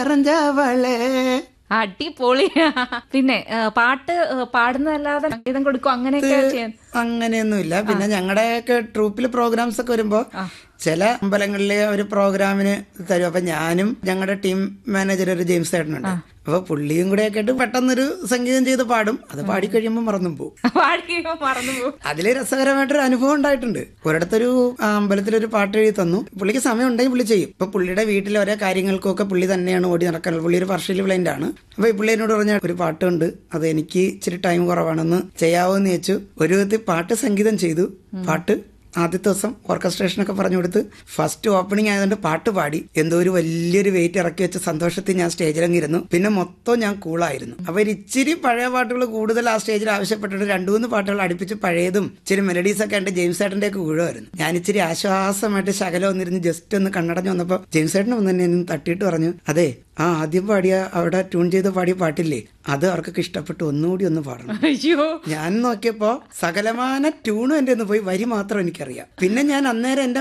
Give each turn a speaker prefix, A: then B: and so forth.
A: പറഞ്ഞവളെ
B: അടിപൊളി പിന്നെ ആ, പാട്ട് ആ, പാടുന്നതല്ലാതെ സംഗീതം കൊടുക്കും അങ്ങനെയൊക്കെ ചെയ്യാൻ
A: അങ്ങനെയൊന്നുമില്ല പിന്നെ ഞങ്ങളുടെയൊക്കെ ട്രൂപ്പിൽ പ്രോഗ്രാംസ് ഒക്കെ വരുമ്പോ ചില അമ്പലങ്ങളിലെ ഒരു പ്രോഗ്രാമിന് തരും അപ്പൊ ഞാനും ഞങ്ങളുടെ ടീം മാനേജർ ഒരു ജെയിംസ് ചേട്ടനുണ്ട് അപ്പൊ പുള്ളിയും കൂടെ ഒക്കെ ആയിട്ട് പെട്ടെന്നൊരു സംഗീതം ചെയ്ത് പാടും അത് പാടിക്കഴിയുമ്പോൾ മറന്നും പോകും
B: പാടിക്കുമ്പോ മറന്നു പോകും
A: അതില് രസകരമായിട്ടൊരു അനുഭവം ഉണ്ടായിട്ടുണ്ട് ഒരിടത്തൊരു ആ, അമ്പലത്തിലൊരു പാട്ട് എഴുതി തന്നു പുള്ളിക്ക് സമയം ഉണ്ടെങ്കിൽ പുള്ളി ചെയ്യും ഇപ്പൊ പുള്ളിയുടെ വീട്ടിലെ ഓരോ കാര്യങ്ങൾക്കൊക്കെ പുള്ളി തന്നെയാണ് ഓടി നടക്കുന്നത് പുള്ളി ഒരു പാർഷ്യലി ബ്ലൈൻഡ് ആണ് അപ്പൊ ഈ പുള്ളി എന്നോട് പറഞ്ഞ ഒരു പാട്ടുണ്ട് അത് എനിക്ക് ഇച്ചിരി ടൈം കുറവാണെന്ന് ചെയ്യാവോ എന്ന് ചോദിച്ചു ഒരു വിധത്തിൽ പാട്ട് സംഗീതം ചെയ്തു പാട്ട് ആദ്യത്തെ ദിവസം ഓർക്കസ്ട്രേഷൻ ഒക്കെ പറഞ്ഞു കൊടുത്ത് ഫസ്റ്റ് ഓപ്പണിംഗ് ആയതുകൊണ്ട് പാട്ട് പാടി എന്തോ ഒരു വലിയൊരു വെയിറ്റ് ഇറക്കി വെച്ച സന്തോഷത്തിൽ ഞാൻ സ്റ്റേജിലങ്ങ് ഇരുന്നു പിന്നെ മൊത്തം ഞാൻ കൂളായിരുന്നു അപ്പൊ ഒരു ഇച്ചിരി പഴയ പാട്ടുകൾ കൂടുതൽ ആ സ്റ്റേജിൽ ആവശ്യപ്പെട്ടിട്ട് രണ്ടു മൂന്ന് പാട്ടുകൾ അടുപ്പിച്ച് പഴയതും ഇച്ചിരി മെലഡീസ് ഒക്കെ ഉണ്ട് ജെയിംസ് ഏട്ടന്റെ ഒക്കെ ഊഴമായിരുന്നു ഞാൻ ഇച്ചിരി ആശ്വാസമായിട്ട് ശകലം ഒന്നിരുന്ന് ജസ്റ്റ് ഒന്ന് കണ്ണടഞ്ഞു വന്നപ്പോ ജെയിംസ് ഏട്ടൻ വന്ന് എന്നെ ഒന്ന് തട്ടിയിട്ട് പറഞ്ഞു അതെ ആ ആദ്യം പാടിയ അവിടെ ട്യൂൺ ചെയ്ത് പാടിയ പാട്ടില്ലേ അത് അവർക്കൊക്കെ ഇഷ്ടപ്പെട്ടു ഒന്നുകൂടി ഒന്ന് പാടണം
B: അയ്യോ
A: ഞാൻ നോക്കിയപ്പോ സകലമാന ട്യൂണും എന്റെ ഒന്ന് പോയി വരി മാത്രം എനിക്കറിയാം പിന്നെ ഞാൻ അന്നേരം എന്റെ